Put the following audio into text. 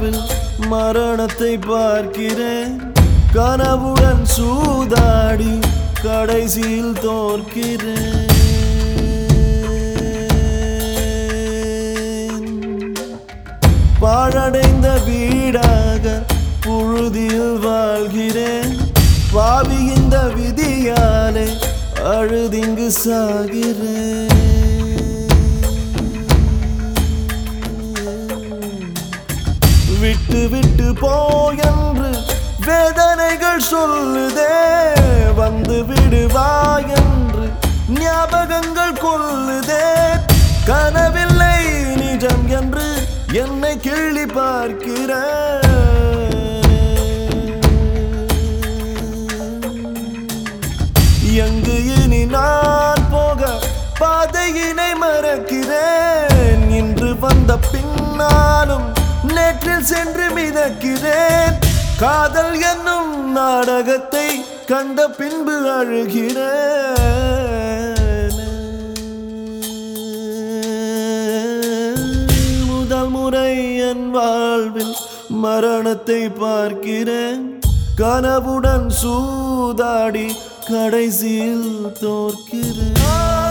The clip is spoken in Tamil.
வாழ்வில் மரணத்தை பார்க்கிறேன் கனவுடன் சூதாடி கடைசியில் தோற்கிறேன் பாழடைந்த வீடாக புழுதியில் வாழ்கிறேன் பாவி இந்த விதியாலே அழுதிங்கு சாகிறேன் விட்டு விட்டு போயென்று வேதனைகள் சொல்லுதே வந்து விடுவா என்று ஞாபகங்கள் கொல்லுதே கனவில்லை நிஜம் என்று என்னை கிள்ளி பார்க்கிறேன் எங்கு இனி நான் போக பாதையினை மறக்கிறேன் இன்று வந்த பின்னாலும் நேற்றில் சென்று மிதக்கிறேன் காதல் என்னும் நாடகத்தை கண்ட பின்பு அழுகிறேன் முதல் முறை என் வாழ்வில் மரணத்தை பார்க்கிறேன் கனவுடன் சூதாடி கடைசியில் தோற்கிறேன்